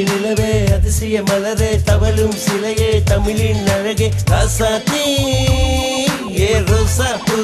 நிலவே அதிசய மலரே தவழும் சிலையே தமிழின் அழகே ராசாத்தி ஏ ரோசா பூ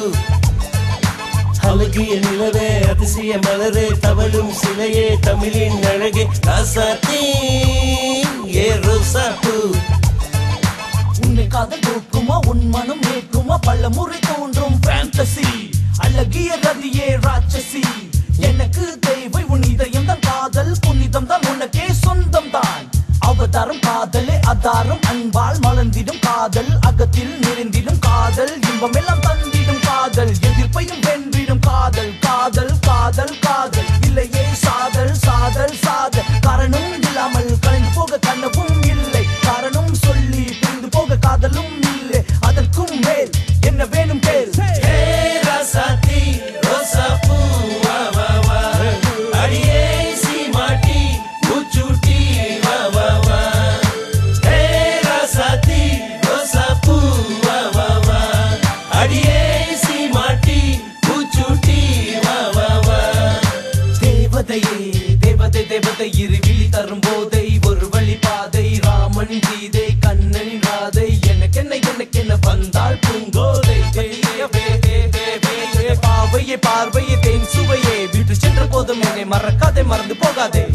அழகிய நிலவே அதிசய மலரே தவழும் சிலையே தமிழின் அழகே ராசாத்தி ஏ ரோசா பூ உன்னை காதல் தூக்குமா உன் மனம் ஏற்குமா பல முறை தோன்றும் ஃபேண்டசி அழகிய ரதியே ராட்சசி எனக்கு தேவை உன் இதயம் தான் காதல் புனிதம் தான் உனக்கே சொந்தம் தான் அவதாரம் காதலே அதாரம் அன்பால் மலர்ந்திடும் காதல் அகத்தில் நிறைந்திடும் காதல் இன்பம் எல்லாம் தந்திடும் காதல் எதிர்ப்பையும் வென்றிடும் காதல் காதல் காதல் காதல் இல்லையே சாதல் சாதல் சாதல் காரணம் இல்லாமல் கலைந்து போக கனவும் இல்லை காரணம் சொல்லி பிரிந்து போக காதலும் இல்லை அதற்கும் மேல் என்ன வேணும் கேள் ஹே ராசாத்தி ரோசா பூ வா வா வா அடியே சீமாட்டி பூச்சூட்டி வா வா வா ஹே ராசாத்தி ரோசா பூ வா வா வா அடியே சீமாட்டி பூச்சூட்டி வா வா வா தேவதையே தேவதை தேவதை இருவிழி தரும் போதை ஒரு வழி பாதை ராமன் கீதை கண்ணனின் ராதை எனக்கென்ன எனக்கென்ன வந்தாள் பூங்கோதை தேவே, தேவே, தேவே, பாவையே பார்வையே தேன் சுவையே வீட்டு சென்ற போதும் என்னை மறக்காதே மறந்து போகாதே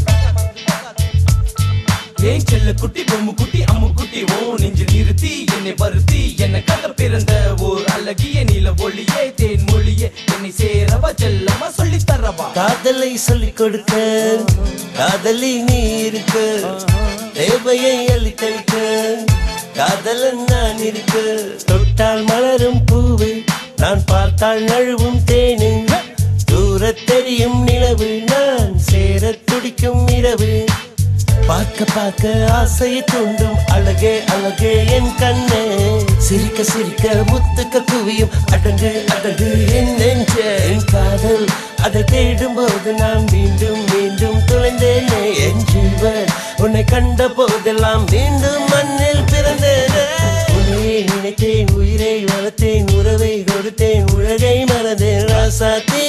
ஏன் செல்ல குட்டி பொம்மு குட்டி அம்மு குட்டி ஓ நெஞ்சில் நிறுத்தி என்னை வருத்தி எனக்காக பிறந்த ஓர் அழகிய நீல ஒளியே தேன் மொழியே என்னை சேரவா செல்லமா சொல்லித் தரவா காதலை சொல்லிக் கொடுக்க காதலி நீ இருக்க தேவையை அளித்தளிக்க காதலன் நான் இருக்க தொட்டால் மலரும் பூவு நான் பார்த்தால் நழுவும் தேனு தூரத் தெரியும் நிலவு நான் சேரத் துடிக்கும் இரவு பார்க்க பார்க்க ஆசையை தூண்டும் அழகே அழகே என் கண்ணே சிரிக்க சிரிக்க முத்துக்க குவியும் அடங்கு அடங்கு என் நெஞ்ச என் காதல் அதை தேடும் போது நான் மீண்டும் மீண்டும் தொலைந்தேனே என் ஜீவன் உன்னை கண்ட போதெல்லாம் மீண்டும் மண்ணில் பிறந்தேனே உன்னையே நினைத்தேன் உயிரை வளர்த்தேன் உறவை கொடுத்தேன் உலகை மறந்தேன் ராசாத்தீ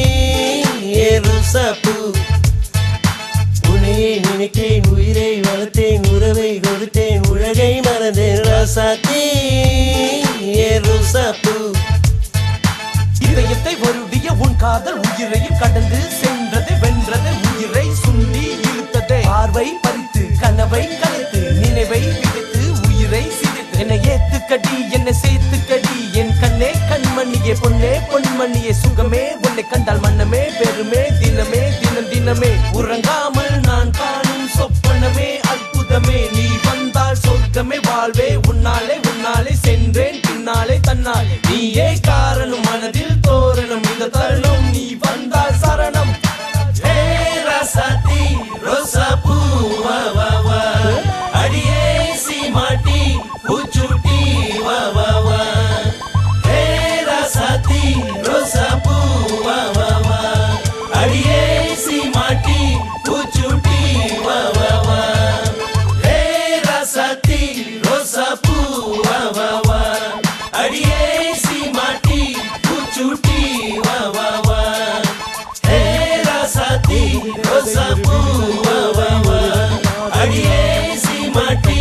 ஏ ரோசா பூ உன்னையே நினைத்தேன் உயிரை வளர்த்தேன் உறவை கொடுத்தேன் உலகை மறந்தேன் ராசாத்தி ஏ ரோசா பூ இதயத்தை வருடிய உன் காதல் உயிரையும் கடந்து சென்றது வென்றது உயிரை சுண்டி இழுத்ததே பார்வை பறித்து கனவை கலைத்து நினைவை விடுத்து உயிரை சிரித்து என்னை ஏத்துக்கடி என்னை சேர்த்துக்கடி என் கண்ணே கண்மணியே பொன்னே பொன்மணியே சுகமே உன்னை கண்டால் மன்னமே பெருமே தினமே தினம் தினமே உறங்காமல் நான் காணும் சொப்பனமே அற்புதமே நீ வந்தால் சொர்க்கமே வாழ்வே உன்னாலே உன்னாலே சென்றேன் பின்னாலே தன்னாலே நீயே காரணம் மனதில் தோரணம் இந்த தருணம் நீ வந்தால் சரணம் ஏ ராசாத்தி ரோசா பூ வா வா வா அடியே சீமாட்டி பூச்சூட்டி வா வா வா ஏ ராசாத்தி ரோசா பூ வா வா வா அடியே சீமாட்டி பூச்சூட்டி வா வா வா ஏ ராசாத்தி ரோசா பூ வா வா வா அடியே சீமாட்டி பூச்சூட்டி வா வா வா ஹே ராசாத்தி ரோசா பூ வா வா வா அடியே சீமாட்டி